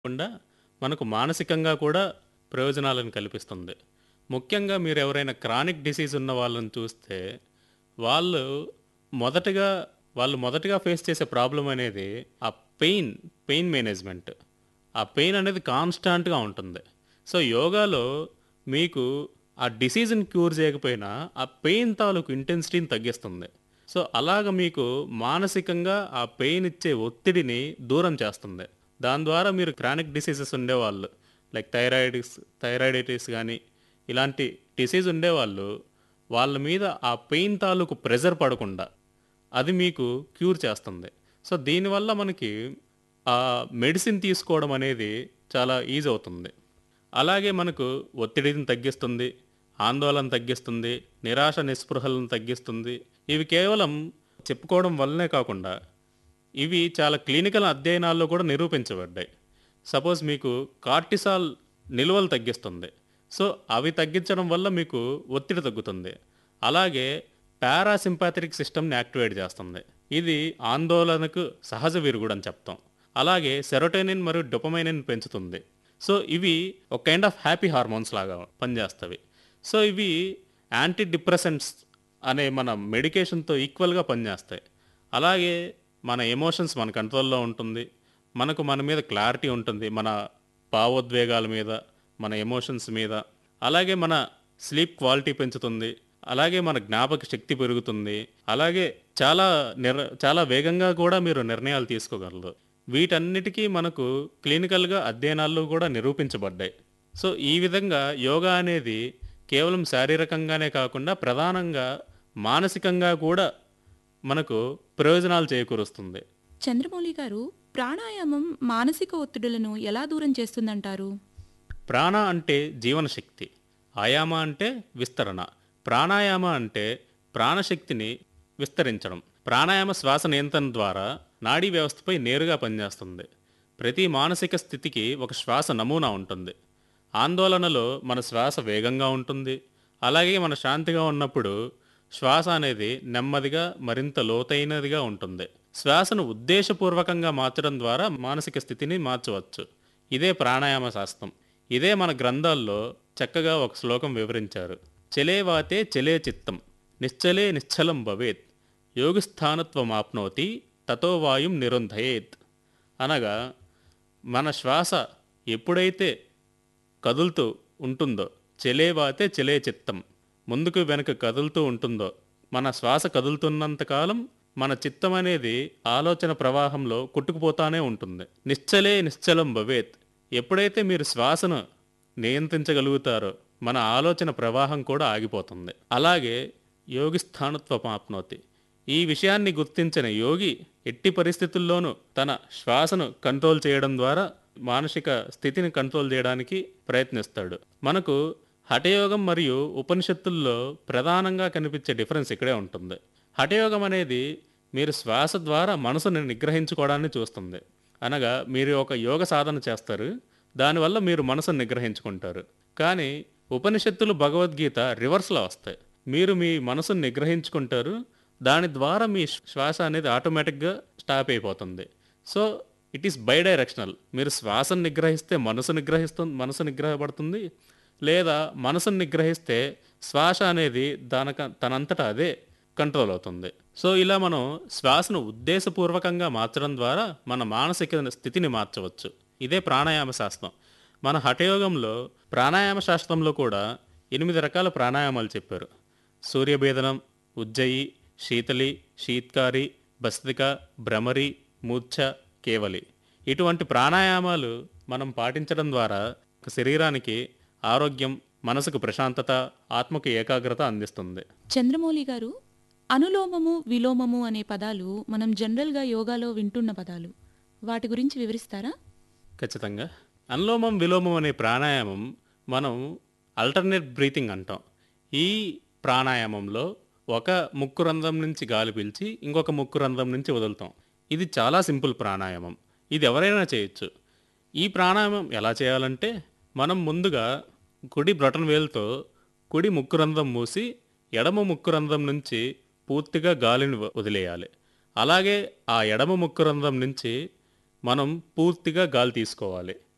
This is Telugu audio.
కాకుండా మనకు మానసికంగా కూడా ప్రయోజనాలను కల్పిస్తుంది ముఖ్యంగా మీరు ఎవరైనా క్రానిక్ డిసీజ్ ఉన్న వాళ్ళని చూస్తే వాళ్ళు మొదటగా వాళ్ళు మొదటగా ఫేస్ చేసే ప్రాబ్లం అనేది ఆ పెయిన్ పెయిన్ మేనేజ్మెంట్ ఆ పెయిన్ అనేది కాన్స్టాంట్గా ఉంటుంది సో యోగాలో మీకు ఆ డిసీజ్ని క్యూర్ చేయకపోయినా ఆ పెయిన్ తాలూకు ఇంటెన్సిటీని తగ్గిస్తుంది సో అలాగ మీకు మానసికంగా ఆ పెయిన్ ఇచ్చే ఒత్తిడిని దూరం చేస్తుంది దాని ద్వారా మీరు క్రానిక్ డిసీజెస్ ఉండేవాళ్ళు లైక్ థైరాయిడిస్ థైరాయిడైటిస్ కానీ ఇలాంటి డిసీజ్ ఉండేవాళ్ళు వాళ్ళ మీద ఆ పెయిన్ తాలూకు ప్రెజర్ పడకుండా అది మీకు క్యూర్ చేస్తుంది సో దీనివల్ల మనకి ఆ మెడిసిన్ తీసుకోవడం అనేది చాలా ఈజీ అవుతుంది అలాగే మనకు ఒత్తిడిని తగ్గిస్తుంది ఆందోళన తగ్గిస్తుంది నిరాశ నిస్పృహలను తగ్గిస్తుంది ఇవి కేవలం చెప్పుకోవడం వల్లనే కాకుండా ఇవి చాలా క్లినికల్ అధ్యయనాల్లో కూడా నిరూపించబడ్డాయి సపోజ్ మీకు కార్టిసాల్ నిల్వలు తగ్గిస్తుంది సో అవి తగ్గించడం వల్ల మీకు ఒత్తిడి తగ్గుతుంది అలాగే పారాసింపాథటిక్ సిస్టమ్ని యాక్టివేట్ చేస్తుంది ఇది ఆందోళనకు సహజ విరుగుడు అని చెప్తాం అలాగే సెరోటోనిన్ మరియు డొపమైనిన్ పెంచుతుంది సో ఇవి ఒక కైండ్ ఆఫ్ హ్యాపీ హార్మోన్స్ లాగా పనిచేస్తవి సో ఇవి యాంటీ డిప్రెసెంట్స్ అనే మన మెడికేషన్తో ఈక్వల్గా పనిచేస్తాయి అలాగే మన ఎమోషన్స్ మన కంట్రోల్లో ఉంటుంది మనకు మన మీద క్లారిటీ ఉంటుంది మన భావోద్వేగాల మీద మన ఎమోషన్స్ మీద అలాగే మన స్లీప్ క్వాలిటీ పెంచుతుంది అలాగే మన జ్ఞాపక శక్తి పెరుగుతుంది అలాగే చాలా నిర్ చాలా వేగంగా కూడా మీరు నిర్ణయాలు తీసుకోగలరు వీటన్నిటికీ మనకు క్లినికల్గా అధ్యయనాల్లో కూడా నిరూపించబడ్డాయి సో ఈ విధంగా యోగా అనేది కేవలం శారీరకంగానే కాకుండా ప్రధానంగా మానసికంగా కూడా మనకు ప్రయోజనాలు చేకూరుస్తుంది చంద్రమౌళి గారు ప్రాణాయామం మానసిక ఒత్తిడులను ఎలా దూరం చేస్తుందంటారు ప్రాణ అంటే జీవనశక్తి ఆయామ అంటే విస్తరణ ప్రాణాయామ అంటే ప్రాణశక్తిని విస్తరించడం ప్రాణాయామ శ్వాస నియంత్రణ ద్వారా నాడీ వ్యవస్థపై నేరుగా పనిచేస్తుంది ప్రతి మానసిక స్థితికి ఒక శ్వాస నమూనా ఉంటుంది ఆందోళనలో మన శ్వాస వేగంగా ఉంటుంది అలాగే మన శాంతిగా ఉన్నప్పుడు శ్వాస అనేది నెమ్మదిగా మరింత లోతైనదిగా ఉంటుంది శ్వాసను ఉద్దేశపూర్వకంగా మార్చడం ద్వారా మానసిక స్థితిని మార్చవచ్చు ఇదే ప్రాణాయామ శాస్త్రం ఇదే మన గ్రంథాల్లో చక్కగా ఒక శ్లోకం వివరించారు చెలేవాతే చెలే చిత్తం నిశ్చలే నిశ్చలం భవేత్ యోగిస్థానత్వమాప్నోతి తతో వాయుం నిరుంధయేత్ అనగా మన శ్వాస ఎప్పుడైతే కదులుతూ ఉంటుందో చెలేవాతే చెలే చిత్తం ముందుకు వెనుక కదులుతూ ఉంటుందో మన శ్వాస కదులుతున్నంతకాలం మన చిత్తం అనేది ఆలోచన ప్రవాహంలో కొట్టుకుపోతానే ఉంటుంది నిశ్చలే నిశ్చలం భవేత్ ఎప్పుడైతే మీరు శ్వాసను నియంత్రించగలుగుతారో మన ఆలోచన ప్రవాహం కూడా ఆగిపోతుంది అలాగే యోగి స్థానత్వమాప్నోతి ఈ విషయాన్ని గుర్తించిన యోగి ఎట్టి పరిస్థితుల్లోనూ తన శ్వాసను కంట్రోల్ చేయడం ద్వారా మానసిక స్థితిని కంట్రోల్ చేయడానికి ప్రయత్నిస్తాడు మనకు హఠయోగం మరియు ఉపనిషత్తుల్లో ప్రధానంగా కనిపించే డిఫరెన్స్ ఇక్కడే ఉంటుంది హఠయోగం అనేది మీరు శ్వాస ద్వారా మనసుని నిగ్రహించుకోవడాన్ని చూస్తుంది అనగా మీరు ఒక యోగ సాధన చేస్తారు దానివల్ల మీరు మనసును నిగ్రహించుకుంటారు కానీ ఉపనిషత్తులు భగవద్గీత రివర్స్లో వస్తాయి మీరు మీ మనసును నిగ్రహించుకుంటారు దాని ద్వారా మీ శ్వాస అనేది ఆటోమేటిక్గా స్టాప్ అయిపోతుంది so it is bidirectional మీరు శ్వాసను నిగ్రహిస్తే మనసు నిగ్రహిస్తుంది మనసు నిగ్రహపడుతుంది లేదా మనసును నిగ్రహిస్తే శ్వాస అనేది దానక తనంతటా అదే కంట్రోల్ అవుతుంది సో ఇలా మనం శ్వాసను ఉద్దేశపూర్వకంగా మార్చడం ద్వారా మన మానసిక స్థితిని మార్చవచ్చు ఇదే ప్రాణాయామ శాస్త్రం మన హఠయోగంలో ప్రాణాయామ శాస్త్రంలో కూడా ఎనిమిది రకాల ప్రాణాయామాలు చెప్పారు సూర్యభేదనం ఉజ్జయి శీతలి శీత్కారి భస్తిక భ్రమరి మూర్ఛ కేవలి ఇటువంటి ప్రాణాయామాలు మనం పాటించడం ద్వారా శరీరానికి ఆరోగ్యం మనసుకు ప్రశాంతత ఆత్మకు ఏకాగ్రత అందిస్తుంది చంద్రమౌళి గారు అనులోమము విలోమము అనే పదాలు మనం జనరల్గా యోగాలో వింటున్న పదాలు వాటి గురించి వివరిస్తారా ఖచ్చితంగా అనులోమం విలోమం అనే ప్రాణాయామం మనం అల్టర్నేట్ బ్రీతింగ్ అంటాం ఈ ప్రాణాయామంలో ఒక ముక్కు రంధ్రం నుంచి గాలి పీల్చి ఇంకొక ముక్కు రంధ్రం నుంచి వదులుతాం ఇది చాలా సింపుల్ ప్రాణాయామం ఇది ఎవరైనా చేయొచ్చు ఈ ప్రాణాయామం ఎలా చేయాలంటే మనం ముందుగా కుడి బ్రటన్ వేలుతో కుడి ముక్కు రంధ్రం మూసి ఎడమ ముక్కు రంధ్రం నుంచి పూర్తిగా గాలిని వ- వదిలేయాలి అలాగే ఆ ఎడమ ముక్కు రంధ్రం నుంచి మనం పూర్తిగా గాలి తీసుకోవాలి